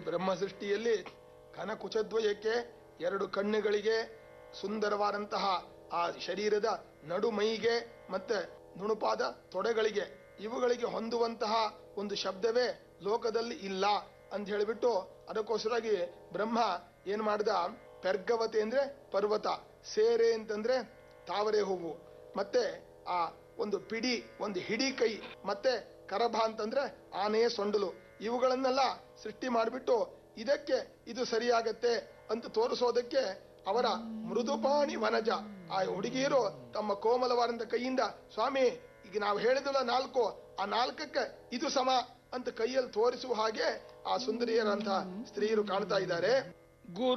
ಬ್ರಹ್ಮ ಸೃಷ್ಟಿಯಲ್ಲಿ ಘನಕುಚದ್ವಯಕ್ಕೆ ಎರಡು ಕಣ್ಣುಗಳಿಗೆ ಸುಂದರವಾದಂತಹ ಆ ಶರೀರದ ನಡು ಮೈಗೆ ಮತ್ತೆ ನುಣುಪಾದ ತೊಡೆಗಳಿಗೆ ಇವುಗಳಿಗೆ ಹೊಂದುವಂತಹ ಒಂದು ಶಬ್ದವೇ ಲೋಕದಲ್ಲಿ ಇಲ್ಲ ಅಂತ ಹೇಳಿಬಿಟ್ಟು ಅದಕ್ಕೋಸ್ಕರವಾಗಿ ಬ್ರಹ್ಮ ಏನ್ ಮಾಡ್ದ ಪೆರ್ಗವತೆ ಅಂದ್ರೆ ಪರ್ವತ ಸೇರೆ ಅಂತಂದ್ರೆ ತಾವರೆ ಹೂವು ಮತ್ತೆ ಆ ಒಂದು ಪಿಡಿ ಒಂದು ಹಿಡಿ ಕೈ ಮತ್ತೆ ಕರಭ ಅಂತಂದ್ರೆ ಆನೆಯ ಸೊಂಡಲು ಇವುಗಳನ್ನೆಲ್ಲ ಸೃಷ್ಟಿ ಮಾಡಿಬಿಟ್ಟು ಇದಕ್ಕೆ ಇದು ಸರಿಯಾಗತ್ತೆ ಅಂತ ತೋರಿಸೋದಕ್ಕೆ ಅವರ ಮೃದುಪಾಣಿ ವನಜ ಆ ಹುಡುಗಿಯರು ತಮ್ಮ ಕೋಮಲವಾದಂತ ಕೈಯಿಂದ ಸ್ವಾಮಿ ಈಗ ನಾವು ಹೇಳಿದಲ್ಲ ನಾಲ್ಕು ಆ ನಾಲ್ಕಕ್ಕೆ ಇದು ಸಮ ಅಂತ ಕೈಯಲ್ಲಿ ತೋರಿಸುವ ಹಾಗೆ ಆ ಸುಂದರಿಯರಂತಹ ಸ್ತ್ರೀಯರು ಕಾಣ್ತಾ ಇದ್ದಾರೆ ಗುರು